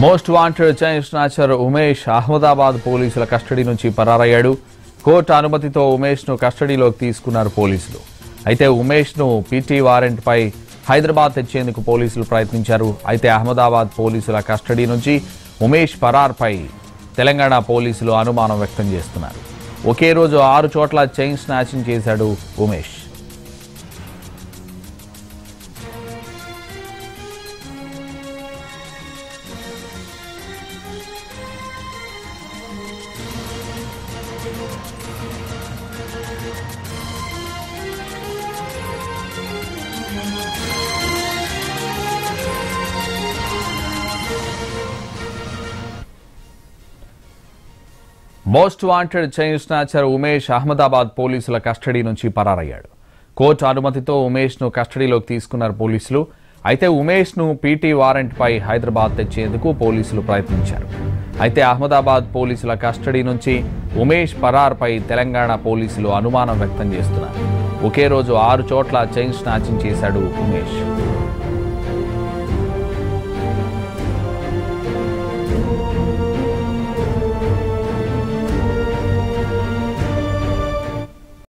most wanted chain snatcher Umesh Ahmedabad పోలీసుల custody నుంచి పరారయ్యాడు court అనుమతితో ఉమేష్ ను కస్టడీలోకి తీసుకున్నారు పోలీసులు అయితే ఉమేష్ ను పీటీ వారెంట్ పై హైదరాబాద్ తెచ్చేందుకు పోలీసులు ప్రయత్నించారు అయితే అహ్మదాబాద్ పోలీసుల కస్టడీ నుంచి ఉమేష్ పరార్పై తెలంగాణ పోలీసులు అనుమానం వ్యక్తం చేస్తున్నారు ఒకే రోజు ఆరు చోట్ల చైన్ స్నాచింగ్ చేశాడు Umesh most wanted chain snatcher Umesh Ahmedabad పోలీసుల కస్టడీ నుంచి పరారయ్యాడు కోర్టు అనుమతితో ఉమేష్ ను కస్టడీలోకి తీసుకున్నారు పోలీసులు అయితే ఉమేష్ ను పీటీ వారెంట్ పై హైదరాబాద్ తెచ్చేందుకు పోలీసులు ప్రయత్నించారు అయితే అహ్మదాబాద్ పోలీసుల కస్టడీ నుంచి ఉమేష్ పరార్పై తెలంగాణ పోలీసులు అనుమానం వ్యక్తం చేస్తున్నారు ఒకే రోజు ఆరు చోట్ల చైన్ స్నాచింగ్ చేశాడు ఉమేష్